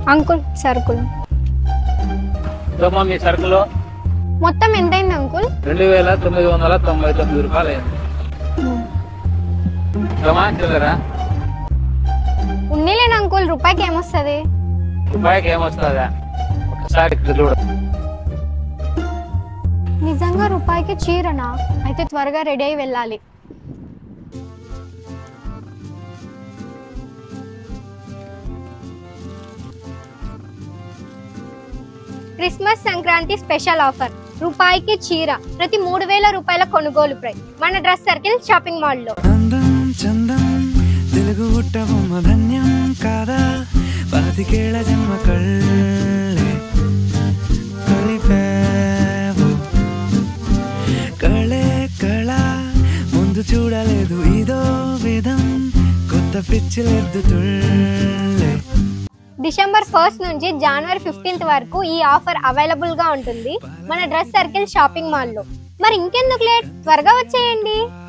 uncle సరుకులు ఇదమ్మా మీ సరుకులో మొత్తం ఎంతైంది అంకుల్ రెండు వేల తొమ్మిది వందల తొంభై తొమ్మిది రూపాయలు అయింది ఇదమ్మా చిల్లరా ఉన్నీలేను అంకుల్ రూపాయికి ఏమొస్తుంది రూపాయికి ఏమొస్తుందా ఒకసారి ఇక్కడ చూడు నిజంగా రూపాయికి చీరనా అయితే త్వరగా రెడీ అయి వెళ్ళాలి క్రిస్మస్ సంక్రాంతి స్పెషల్ ఆఫర్ రూపాయికి చీర ప్రతి మూడు వేల రూపాయల కొనుగోలు ప్రైస్ మన డ్రెస్ సర్కిల్ షాపింగ్ మాల్లో అందం చందం తెలుగు ಹುಟ್ಟಬೊಮ್ಮ ಧನ್ಯಂ ಕಾದ పాతికేళ్ల జన్మ కళ్ళే కలిపావు కళే కళ ముందు చూడలేదు ఇదో విధం కొత్త పిచ్చిలెద్దు తుళ్ళే డిసెంబర్ ఫస్ట్ నుంచి జనవరి ఫిఫ్టీన్త్ వరకు ఈ ఆఫర్ అవైలబుల్ గా ఉంటుంది మన డ్రెస్ సర్కిల్ షాపింగ్ మాల్లో మరి ఇంకెందుకు లేట్ త్వరగా వచ్చేయండి